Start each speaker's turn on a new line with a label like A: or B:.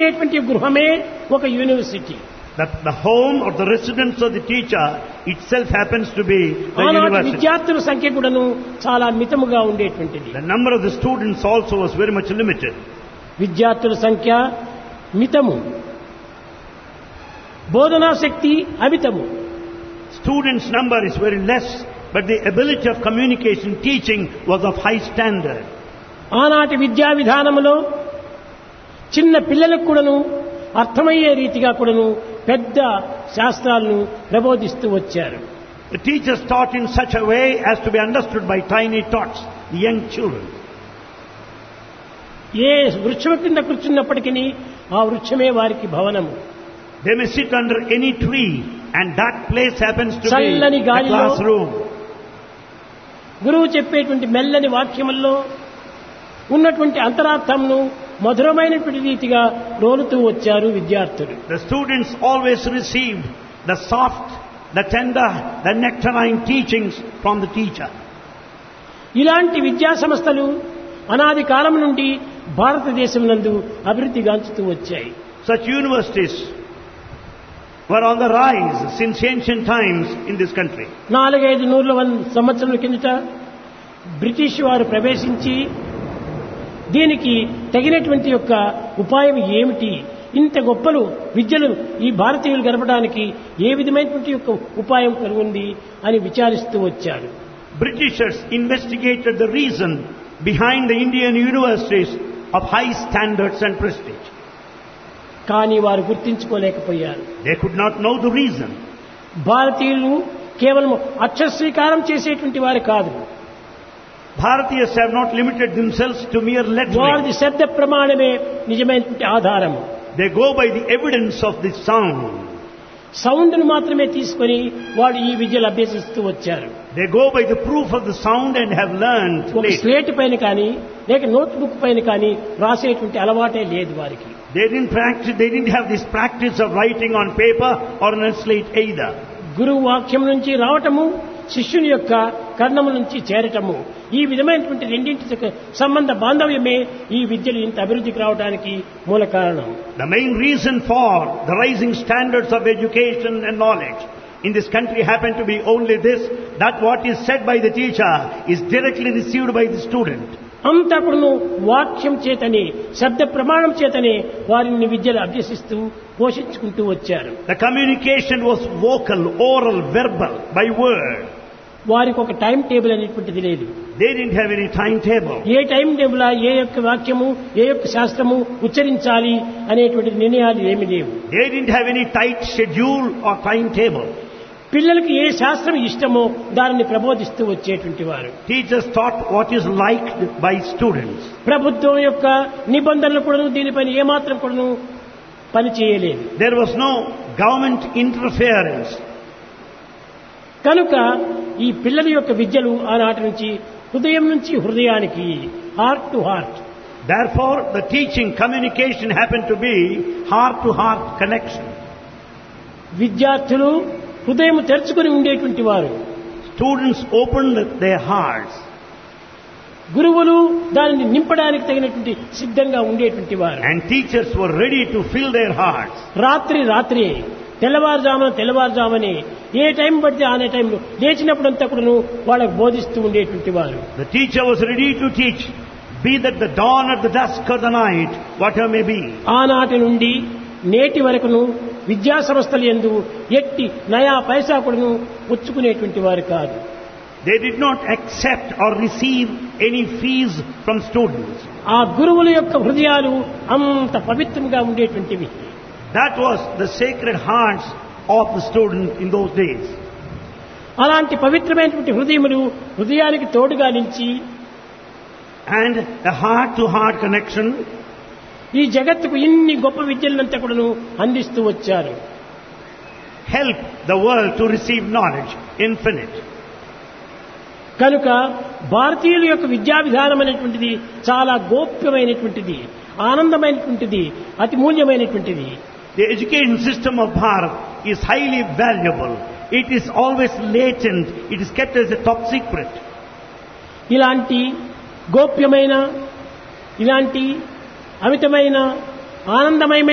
A: ఉండేటువంటి గృహమే ఒక university
B: That the home or the residence of the teacher itself happens to be the
A: ఆనాటి
B: university.
A: విద్యార్థుల సంఖ్య కూడాను చాలా మితముగా ఉండేటువంటిది
B: The number of the students also was very much limited.
A: విద్యార్థుల సంఖ్య మితము బోధనా శక్తి అమితము
B: Students' number is very less, but the ability of communication, teaching was of high standard.
A: ఆనాటి విద్యా విధానములో చిన్న పిల్లలకు కూడాను అర్థమయ్యే రీతిగా కూడాను పెద్ద శాస్త్రాలను ప్రబోధిస్తూ వచ్చారు
B: The teachers taught in such a way as to be understood by tiny tots, the young children.
A: ఏ వృక్షం కింద కూర్చున్నప్పటికీ ఆ వృక్షమే వారికి భవనము
B: They may sit under any tree, and that place happens to be
A: చల్లని
B: a
A: గాలిలో
B: classroom.
A: గురువు చెప్పేటువంటి మెల్లని వాక్యముల్లో ఉన్నటువంటి అంతరార్థంను మధురమైనటువంటి రీతిగా రోలుతూ వచ్చారు విద్యార్థులు
B: The students always received the soft, the tender, the nectarine teachings from the teacher.
A: ఇలాంటి విద్యా సంస్థలు అనాది కాలం నుండి భారతదేశం నందు అభివృద్ధి గాంచుతూ వచ్చాయి
B: Such universities were on the rise since ancient times in this country.
A: నాలుగైదు నూరుల వంద సంవత్సరాల కిందట బ్రిటిష్ వారు ప్రవేశించి దీనికి తగినటువంటి యొక్క ఉపాయం ఏమిటి ఇంత గొప్పలు విద్యలు ఈ భారతీయులు గడపడానికి ఏ విధమైనటువంటి యొక్క ఉపాయం ఉంది అని విచారిస్తూ వచ్చారు
B: Britishers investigated the reason behind the Indian universities of high standards and prestige.
A: కానీ వారు గుర్తించుకోలేకపోయారు
B: They could not know the reason.
A: భారతీయులు కేవలం అక్షర స్వీకారం చేసేటువంటి వారు కాదు
B: Bharatiyas have not limited themselves to mere lettering.
A: వారిది శబ్ద ప్రమాణమే నిజమైనటువంటి ఆధారము
B: They go by the evidence of the sound.
A: సౌండ్ను మాత్రమే తీసుకొని వాడు ఈ విద్యలు అభ్యసిస్తూ వచ్చారు
B: They go by the proof of the sound and have learned
A: ఒక
B: later.
A: స్లేట్ పైన కానీ లేక నోట్ బుక్ పైన కానీ రాసేటువంటి అలవాటే లేదు వారికి
B: They didn't practice, they didn't have this practice of writing on paper or on a slate either.
A: గురువు వాక్యం నుంచి రావటము శిష్యుని యొక్క కర్ణము నుంచి చేరటము ఈ విధమైనటువంటి రెండింటి యొక్క సంబంధ బాంధవ్యమే ఈ విద్యలు ఇంత అభివృద్ధికి రావడానికి మూల కారణం
B: The main reason for the rising standards of education and knowledge in this country happen to be only this, that what is said by the teacher is directly received by the student.
A: అంతా కూడాను వాక్యం చేతనే శబ్ద ప్రమాణం చేతనే వారిని విద్యలు అభ్యసిస్తూ పోషించుకుంటూ వచ్చారు
B: The communication was vocal, oral, verbal, by word.
A: వారికి ఒక టైం టేబుల్ అనేటువంటిది లేదు
B: They didn't have any timetable.
A: ఏ టైం టేబుల్ ఏ యొక్క వాక్యము ఏ యొక్క శాస్త్రము ఉచ్చరించాలి అనేటువంటి నిర్ణయాలు ఏమి లేవు
B: They didn't have any tight schedule or timetable.
A: పిల్లలకి ఏ శాస్త్రం ఇష్టమో దానిని ప్రబోధిస్తూ వచ్చేటువంటి వారు
B: Teachers taught what is liked by students.
A: ప్రభుత్వం యొక్క నిబంధనలు కూడాను దీనిపైన ఏమాత్రం కూడాను పని చేయలేదు
B: There was no government interference.
A: కనుక ఈ పిల్లల యొక్క విద్యలు ఆనాటి నుంచి హృదయం నుంచి హృదయానికి heart to heart
B: Therefore, the teaching, communication happened to be heart-to-heart connection.
A: విద్యార్థులు హృదయం తెరుచుకుని ఉండేటువంటి వారు
B: Students opened their hearts.
A: గురువులు దానిని నింపడానికి తగినటువంటి సిద్ధంగా ఉండేటువంటి వారు
B: And teachers were ready to fill their hearts.
A: రాత్రి రాత్రి తెల్లవారుజామున తెల్లవారుజామని ఏ టైం పడితే ఆనే టైంలో లేచినప్పుడంతా కూడాను వాళ్ళకు బోధిస్తూ ఉండేటువంటి వారు
B: The teacher was ready to teach, be that the dawn or the dusk or the night, whatever may be.
A: ఆనాటి నుండి నేటి వరకును విద్యా సంస్థలు ఎందు ఎట్టి నయా పైసా కూడాను పుచ్చుకునేటువంటి వారు కాదు
B: They did not accept or receive any fees from students.
A: ఆ గురువుల యొక్క హృదయాలు అంత పవిత్రంగా ఉండేటువంటివి
B: That was the sacred hearts of the student in those days.
A: అలాంటి పవిత్రమైనటువంటి హృదయములు హృదయానికి తోడుగా నిలిచి
B: And a heart-to-heart connection
A: ఈ జగత్తుకు ఇన్ని గొప్ప విద్యలంతా కూడాను అందిస్తూ వచ్చారు
B: helped the world to receive knowledge, infinite.
A: కనుక భారతీయుల యొక్క విద్యా విధానం అనేటువంటిది చాలా గోప్యమైనటువంటిది ఆనందమైనటువంటిది అతి మూల్యమైనటువంటిది
B: The education system of Bharat is highly valuable. It is always latent. It is kept as a top secret.
A: ఇలాంటి గోప్యమైన ఇలాంటి అమితమైన ఆనందమయమైన